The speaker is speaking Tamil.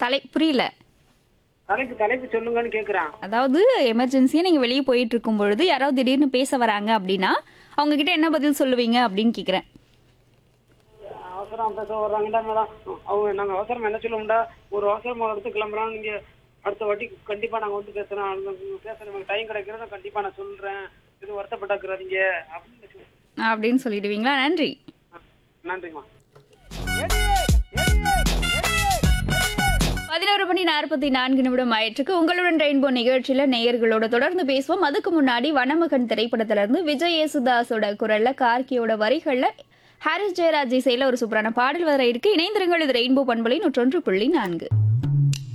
தலை புரியல தலைப்பு தலைப்பு சொல்லுங்கன்னு கேக்குறான் அதாவது எமர்ஜென்சியா நீங்க வெளியே போயிட்டு இருக்கும் பொழுது யாராவது திடீர்னு பேச வராங்க அப்படின்னா அவங்க கிட்ட என்ன பதில் சொல்லுவீங்க அப்படின்னு கேக்குறேன் அவசரம் பேச வர்றாங்கடா மேடம் அவங்க நாங்க அவசரம் என்ன சொல்லுவோம்டா ஒரு அவசரமா எடுத்து கிளம்புறோம் நீங்க அடுத்த வாட்டி கண்டிப்பா நாங்க வந்து பேசுறோம் பேசுறோம் டைம் கிடைக்கிறத கண்டிப்பா நான் சொல்றேன் இது வருத்தப்பட்டாக்குறாதீங்க அப்படின்னு சொல்லுவேன். அப்படின்னு சொல்லிடுவீங்களா நன்றி நன்றிம்மா பதினோரு மணி நாற்பத்தி நான்கு நிமிடம் ஆயிற்றுக்கு உங்களுடன் ரெயின்போ நிகழ்ச்சியில நேயர்களோட தொடர்ந்து பேசுவோம் அதுக்கு முன்னாடி வனமகன் திரைப்படத்துல இருந்து விஜய் யேசுதாஸோட குரல்ல கார்கியோட வரிகள்ல ஹாரிஸ் ஜெயராஜ் இசையில ஒரு சூப்பரான பாடல் வர இருக்கு இணைந்திருங்கள் இது ரெயின்போ பண்பலை நூற்றொன்று புள்ளி நான்கு